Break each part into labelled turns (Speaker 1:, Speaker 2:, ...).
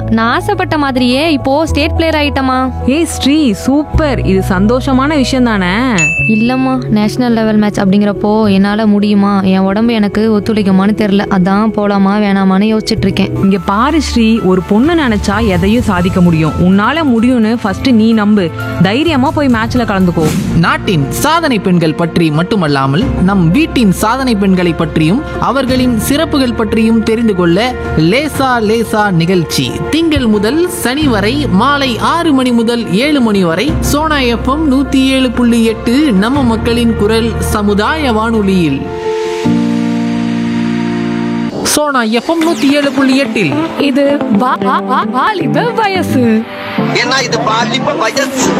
Speaker 1: நான் ஆசைப்பட்ட மாதிரியே இப்போ ஸ்டேட் பிளேயர் ஆயிட்டமா
Speaker 2: ஏய் ஸ்ரீ சூப்பர் இது சந்தோஷமான விஷயம் தானே
Speaker 1: இல்லம்மா நேஷனல் லெவல் மேட்ச் அப்படிங்கிறப்போ என்னால முடியுமா என் உடம்பு எனக்கு ஒத்துழைக்குமான்னு தெரியல அதான் போலாமா வேணாமான்னு யோசிச்சுட்டு இருக்கேன்
Speaker 2: இங்க பாரு ஸ்ரீ ஒரு பொண்ணு நினைச்சா எதையும் சாதிக்க முடியும் உன்னால முடியும்னு ஃபர்ஸ்ட் நீ நம்பு தைரியமா போய் மேட்ச்ல கலந்துக்கோ
Speaker 3: நாட்டின் சாதனை பெண்கள் பற்றி மட்டுமல்லாமல் நம் வீட்டின் சாதனை பெண்களை பற்றியும் அவர்களின் சிறப்புகள் பற்றியும் தெரிந்து கொள்ள லேசா லேசா நிகழ்ச்சி திங்கள் முதல் சனி வரை மாலை ஆறு மணி முதல் ஏழு மணி வரை சோனா எஃப்எம் நூத்தி ஏழு புள்ளி எட்டு நம்ம மக்களின் குரல் சமுதாய வானொலியில் சோனா எஃப்எம் நூத்தி ஏழு புள்ளி எட்டில்
Speaker 4: இது வா- வா- வா- வாலிப வயசு
Speaker 5: ஏன்னா இது பாலிப்ப வயசு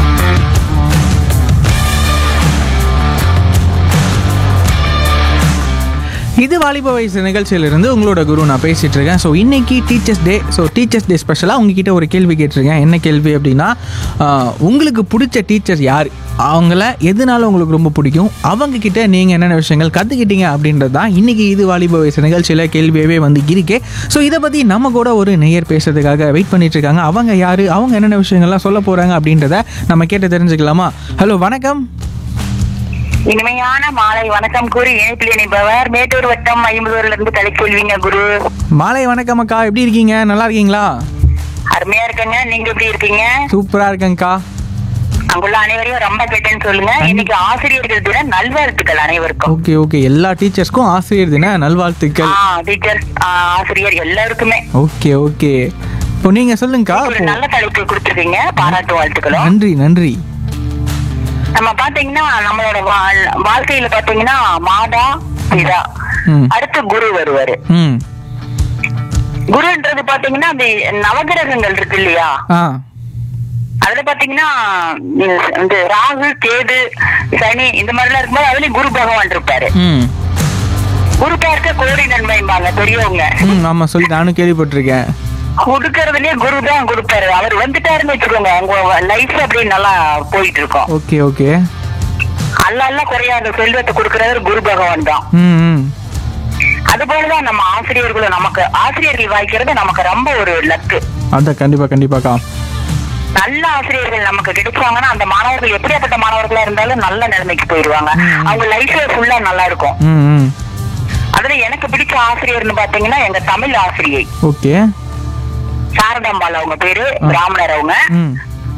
Speaker 6: இது வாலிப வயசு நிகழ்ச்சியிலிருந்து உங்களோட குரு நான் பேசிட்டு இருக்கேன் ஸோ இன்னைக்கு teachers day so teachers day ஸ்பெஷலாக உங்ககிட்ட ஒரு கேள்வி கேட்டிருக்கேன் என்ன கேள்வி அப்படின்னா ஆஹ், உங்களுக்கு பிடிச்ச டீச்சர் யார் அவங்கள எதனால உங்களுக்கு ரொம்ப பிடிக்கும் அவங்க கிட்ட நீங்கள் என்னென்ன விஷயங்கள் கற்றுக்கிட்டீங்க அப்படின்றது தான் இன்னைக்கு இது வாலிப வயசு நிகழ்ச்சியில் கேள்வியாகவே வந்து இருக்கே ஸோ இதை பற்றி நம்ம கூட ஒரு நேயர் பேசுறதுக்காக வெயிட் பண்ணிட்டு இருக்காங்க அவங்க யார் அவங்க என்னென்ன விஷயங்கள்லாம் சொல்ல போகிறாங்க அப்படின்றத நம்ம கேட்டு தெரிஞ்சுக்கலாமா ஹலோ வணக்கம்
Speaker 7: இனிமையான மாலை வணக்கம் கூறி இணைப்பில் இணைப்பவர் மேட்டூர் வட்டம் ஐம்பதூர்ல இருந்து கலைக்கொள்வீங்க குரு
Speaker 6: மாலை வணக்கம் அக்கா எப்படி இருக்கீங்க நல்லா இருக்கீங்களா
Speaker 7: அருமையா இருக்கங்க நீங்க எப்படி இருக்கீங்க
Speaker 6: சூப்பராக இருக்கேங்க்கா
Speaker 7: அங்குள்ள அனைவரையும் ரொம்ப கேட்டேன்னு சொல்லுங்க இன்னைக்கு ஆசிரியர்கள் தின நல்வாழ்த்துக்கள் அனைவருக்கும்
Speaker 6: ஓகே ஓகே எல்லா டீச்சர்ஸ்க்கும் ஆசிரியர் தின நல்வாழ்த்துக்கள்
Speaker 7: ஆ டீச்சர் ஆசிரியர் எல்லாருக்குமே
Speaker 6: ஓகே ஓகே இப்போ நீங்க சொல்லுங்கக்கா
Speaker 7: ஒரு
Speaker 6: இப்போ
Speaker 7: நல்ல தலைப்பு கொடுத்துருக்கீங்க பாராட்டு வாழ்த்துக்களும்
Speaker 6: நன்றி நன்றி
Speaker 7: நம்ம பாத்தீங்கன்னா நம்மளோட வாழ்- வாழ்க்கையில பாத்தீங்கன்னா மாதா பிதா
Speaker 6: ம்.
Speaker 7: அடுத்து குரு வருவாரு
Speaker 6: ம்
Speaker 7: குருன்றது பாத்தீங்கன்னா அந்த நவகிரகங்கள் இருக்கு இல்லையா
Speaker 6: ஆ
Speaker 7: அதுல பாத்தீங்கன்னா உம், இந்த ராகு கேது சனி இந்த மாதிரி எல்லாம் இருக்கும்போது அதுலயும் குரு பகவான் இருப்பாரு
Speaker 6: ம்
Speaker 7: குரு பார்க்க கோடி நன்மைம்பாங்க பெரியவங்க
Speaker 6: ம் ஆமாம் சொல்லி நானும் கேள்விப்பட்டிருக்கேன்
Speaker 7: கொடுக்கறதுலயே குரு தான் கொடுப்பாரு அவர் வந்துட்டாருன்னு வச்சுக்கோங்க உங்க லைஃப் அப்படியே நல்லா போயிட்டு இருக்கும்
Speaker 6: ஓகே ஓகே
Speaker 7: அல்ல அல்ல குறையாத செல்வத்தை கொடுக்கறவர் குரு பகவான் தான்
Speaker 6: ம் ம்
Speaker 7: அது போலதான் நம்ம ஆசிரியர்களும் நமக்கு ஆசிரியர்கள் வாய்க்கிறது நமக்கு ரொம்ப ஒரு லக்கு
Speaker 6: அதான் கண்டிப்பாக கண்டிப்பாக்கா
Speaker 7: நல்ல ஆசிரியர்கள் நமக்கு கிடைச்சாங்கன்னா அந்த மாணவர்கள் எப்படியாப்பட்ட மாணவர்களா இருந்தாலும் நல்ல நிலைமைக்கு போயிடுவாங்க அவங்க லைஃப்ல ஃபுல்லா நல்லா இருக்கும்
Speaker 6: ம் ம்
Speaker 7: அதுல எனக்கு பிடிச்ச ஆசிரியர்னு பாத்தீங்கன்னா எங்க தமிழ் ஆசிரியை
Speaker 6: ஓகே
Speaker 7: சாரதாம்பாள் அவங்க பேரு பிராமணர் அவங்க
Speaker 6: ம்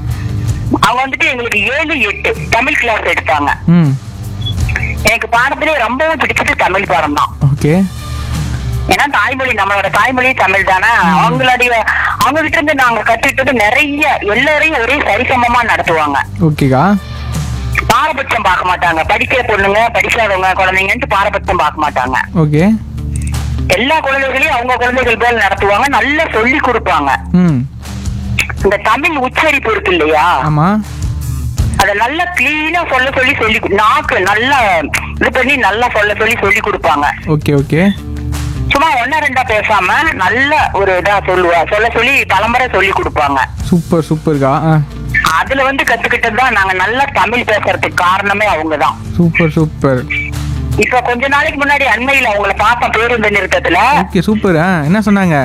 Speaker 7: அவங்க வந்துட்டு எங்களுக்கு ஏழு எட்டு தமிழ் கிளாஸ் எடுத்தாங்க
Speaker 6: ம்
Speaker 7: எனக்கு பாடத்திலே ரொம்பவும் பிடிச்சது தமிழ் பாடம் தான்
Speaker 6: ஓகே
Speaker 7: ஏன்னா தாய்மொழி நம்மளோட தாய்மொழி தமிழ் தானே அவங்களுடைய அவங்க கிட்ட இருந்து நாங்க கத்துக்கிட்டது நிறைய எல்லாரையும் ஒரே சரிசமமா நடத்துவாங்க
Speaker 6: ஓகேக்கா
Speaker 7: பாரபட்சம் பார்க்க மாட்டாங்க படிக்கிற பொண்ணுங்க படிக்காதவங்க குழந்தைங்கன்ட்டு பாரபட்சம் பார்க்க மாட்டாங்க
Speaker 6: ஓகே
Speaker 7: எல்லா குழந்தைகளையும் அவங்க குழந்தைகள் போல் நடத்துவாங்க நல்லா சொல்லி கொடுப்பாங்க
Speaker 6: ம்
Speaker 7: இந்த தமிழ் உச்சரிப்பு இருக்கு இல்லையா
Speaker 6: ஆமாம்
Speaker 7: அத நல்லா கிளீனா சொல்ல சொல்லி சொல்லி கு- நாக்கு நல்லா இது பண்ணி நல்லா சொல்ல சொல்லி சொல்லி கொடுப்பாங்க
Speaker 6: ஓகே ஓகே
Speaker 7: சும்மா ஒன்னா ரெண்டா பேசாம நல்ல ஒரு இதா சொல்லுவா சொல்ல சொல்லி பலமுறை சொல்லி கொடுப்பாங்க
Speaker 6: சூப்பர் சூப்பர்க்கா ஆ
Speaker 7: அதுல வந்து கத்துக்கிட்டது தான் நாங்க நல்லா தமிழ் பேசுறதுக்கு காரணமே அவங்கதான்
Speaker 6: சூப்பர் சூப்பர்
Speaker 7: இப்ப கொஞ்ச நாளைக்கு முன்னாடி அண்மையில அவங்கள பார்த்தேன் பேருந்து நிறுத்தத்துல
Speaker 6: ஓகே சூப்பர் ஆ என்ன சொன்னாங்க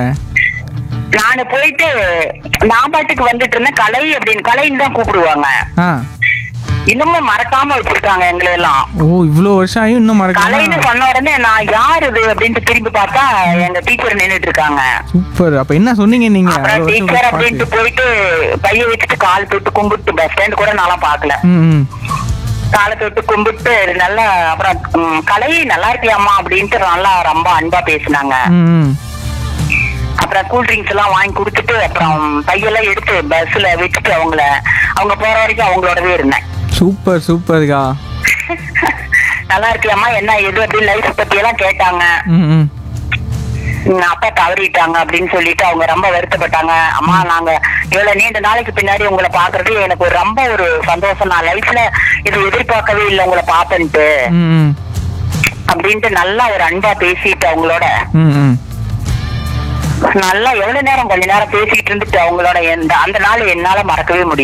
Speaker 7: நானு போயிட்டு நான் பாட்டுக்கு வந்துட்டு இருந்தேன் கலை அப்படின்னு கலைன்னு தான் கூப்பிடுவாங்க
Speaker 6: ஆ
Speaker 7: இன்னமும் மறக்காம வச்சிருக்காங்க எங்களை எல்லாம்
Speaker 6: ஓ இவ்வளோ வருஷம் ஆகியும் இன்னும்
Speaker 7: கலைன்னு
Speaker 6: மறக்காம
Speaker 7: சொன்ன உடனே நான் யார் இது அப்படின்ட்டு திரும்பி பார்த்தா எங்க டீச்சர் நின்னுட்டு இருக்காங்க
Speaker 6: சூப்பர் அப்ப என்ன சொன்னீங்க நீங்க
Speaker 7: அப்புறம்
Speaker 6: அவ்வளவு வருஷம்
Speaker 7: டீச்சர்
Speaker 6: பார்த்து.
Speaker 7: அப்படின்ட்டு போயிட்டு பைய வச்சுட்டு கால் தொட்டு கும்பிட்டு பஸ் ஸ்டாண்ட் கூட நல்லா பாக்கல
Speaker 6: ம் ம்
Speaker 7: காலை தொட்டு கும்பிட்டு நல்லா அப்புறம் ம், கலை நல்லா இருக்கியாம்மா அப்படின்ட்டு நல்லா ரொம்ப அன்பா பேசினாங்க
Speaker 6: ம், ம்
Speaker 7: அப்புறம் கூல் ட்ரிங்க்ஸ் எல்லாம் வாங்கி கொடுத்துட்டு அப்புறம் பையெல்லாம் எடுத்து பஸ்ல வச்சுட்டு அவங்கள அவங்க போற வரைக்கும் அவங்களோடவே இருந்தேன்
Speaker 6: சூப்பர் சூப்பர்க்கா
Speaker 7: நல்லா இருக்கியாம்மா என்ன எது அப்படி லைஃப் பத்தி எல்லாம் கேட்டாங்க
Speaker 6: ம் ம்
Speaker 7: உங்க அப்பா தவறிட்டாங்க அப்படின்னு சொல்லிட்டு அவங்க ரொம்ப வருத்தப்பட்டாங்க அம்மா நாங்க இவ்வளவு நீண்ட நாளைக்கு பின்னாடி உங்களை பாக்குறது எனக்கு ஒரு ரொம்ப ஒரு சந்தோஷம் நான் லைஃப்ல இது எதிர்பார்க்கவே இல்லை உங்களை பாப்பேன்ட்டு
Speaker 6: ம் ம்
Speaker 7: அப்படின்ட்டு நல்லா ஒரு அன்பா பேசிட்டு அவங்களோட
Speaker 6: ம் ம்
Speaker 7: நல்லா எவ்வளவு நேரம் கொஞ்ச நேரம் பேசிட்டு இருந்துட்டு அவங்களோட எந்த அந்த நாள் என்னால மறக்கவே முடியாது